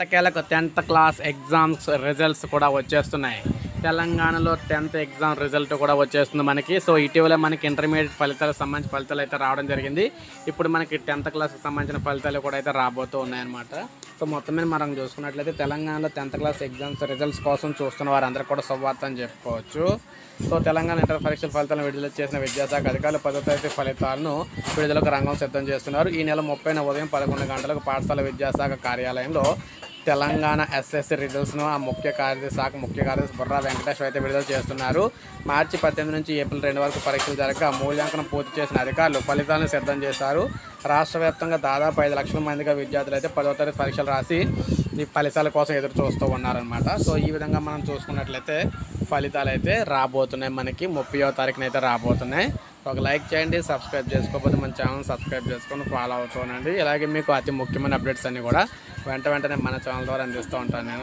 ఎట్టకేలకు tenth class exams results కూడా వచ్చేస్తున్నాయి తెలంగాణలో టెన్త్ ఎగ్జామ్ రిజల్ట్ కూడా వచ్చేస్తుంది మనకి సో ఇటీవల మనకి ఇంటర్మీడియట్ ఫలితాలకు సంబంధించిన ఫలితాలు అయితే రావడం జరిగింది ఇప్పుడు మనకి టెన్త్ క్లాస్కి సంబంధించిన ఫలితాలు కూడా అయితే రాబోతూ ఉన్నాయన్నమాట సో మొత్తం మీద మనం చూసుకున్నట్లయితే తెలంగాణలో టెన్త్ క్లాస్ ఎగ్జామ్స్ రిజల్ట్స్ కోసం చూస్తున్న వారందరూ కూడా శుభవార్త అని చెప్పుకోవచ్చు సో తెలంగాణ ఇంటర్ పరీక్షల ఫలితాలను విడుదల చేసిన విద్యాశాఖ అధికారులు పదో తరగతి ఫలితాలను విడుదలకు రంగం సిద్ధం చేస్తున్నారు ఈ నెల ముప్పైన ఉదయం పదకొండు గంటలకు పాఠశాల విద్యాశాఖ కార్యాలయంలో తెలంగాణ ఎస్ఎస్సి రిజల్ట్స్ను ఆ ముఖ్య కార్యదర్శి శాఖ ముఖ్య కార్యదర్శి బుర్రా వెంకటేశ్వర అయితే విడుదల చేస్తున్నారు మార్చి పద్దెనిమిది నుంచి ఏప్రిల్ రెండు వరకు పరీక్షలు జరగక మూల్యాంకనం పూర్తి చేసిన అధికారులు ఫలితాలను సిద్ధం చేశారు రాష్ట్ర వ్యాప్తంగా దాదాపు ఐదు లక్షల మందిగా విద్యార్థులు అయితే పదో తరగతి పరీక్షలు రాసి ఈ ఫలితాల కోసం ఎదురు చూస్తూ ఉన్నారనమాట సో ఈ విధంగా మనం చూసుకున్నట్లయితే ఫలితాలు అయితే రాబోతున్నాయి మనకి ముప్పయో తారీఖున అయితే రాబోతున్నాయి ఒక లైక్ చేయండి సబ్స్క్రైబ్ చేసుకోకపోతే మన ఛానల్ సబ్స్క్రైబ్ చేసుకొని ఫాలో అవుతూ ఉండండి ఇలాగే మీకు అతి ముఖ్యమైన అప్డేట్స్ అన్నీ కూడా వెంట వెంటనే మన ఛానల్ ద్వారా అందిస్తూ ఉంటాను నేను